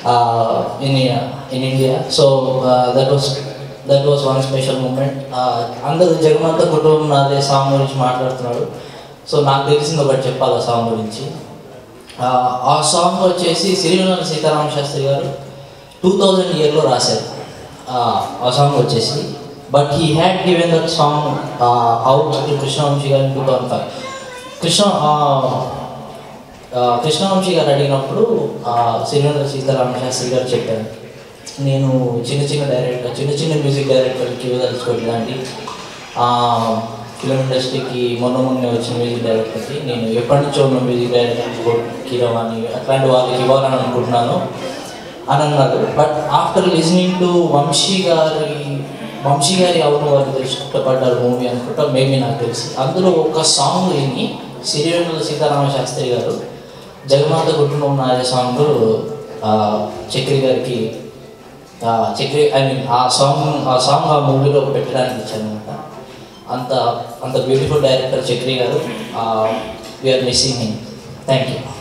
in in India so that was that was one special moment అందరూ జగమంత కుటుంబం నాదే song గురించి మాట్లాడుతున్నాడు సో నాకు తెలిసింది ఒకటి చెప్పాలి ఆ సాంగ్ గురించి ఆ, ఆ సాంగ్ వచ్చేసి సిరివెన్నెల సీతారామ శాస్త్రి గారు టూ థౌజండ్ ఇయర్లో రాశారు ఆ, ఆ సాంగ్ వచ్చేసి but he had given that song out to Krishnavamsi గారు టూ థౌజండ్ ఫైవ్ కృష్ణ ఆ, ఆ, కృష్ణవంశీ గారు అడిగినప్పుడు సిరివెన్నెల సీతారామ శాస్త్రి గారు చెప్పారు నేను చిన్న చిన్న డైరెక్టర్ చిన్న చిన్న మ్యూజిక్ డైరెక్టర్కి ఇవ్వదలుచుకోలేదండి ఫిలిం ఇండస్ట్రీకి మొన్న మొన్న వచ్చిన మ్యూజిక్ డైరెక్టర్కి నేను ఎప్పటి నుంచో ఉన్న మ్యూజిక్ డైరెక్టర్ కీరవాణి అట్లాంటి వాళ్ళకి ఇవ్వాలని అనుకుంటున్నాను అని అన్నారు but after listening to Vamsi గారి వంశీ గారి అవును వాళ్ళు ఇష్టపడ్డారు మూవీ అనుకుంటా మేబీ నాకు తెలిసి అందులో ఒక సాంగ్ విని సిరివెన్నెల సీతారామ శాస్త్రి గారు జగమాత కుటుంబం నాయ సాంగ్ చక్రి గారికి ఆ, చక్రి ఐ మీన్ ఆ సాంగ్ ఆ సాంగ్ ఆ మూవీలో పెట్టడానికి ఇచ్చానమాట అంత అంత బ్యూటిఫుల్ డైరెక్టర్ చక్రి గారు we are missing him thank you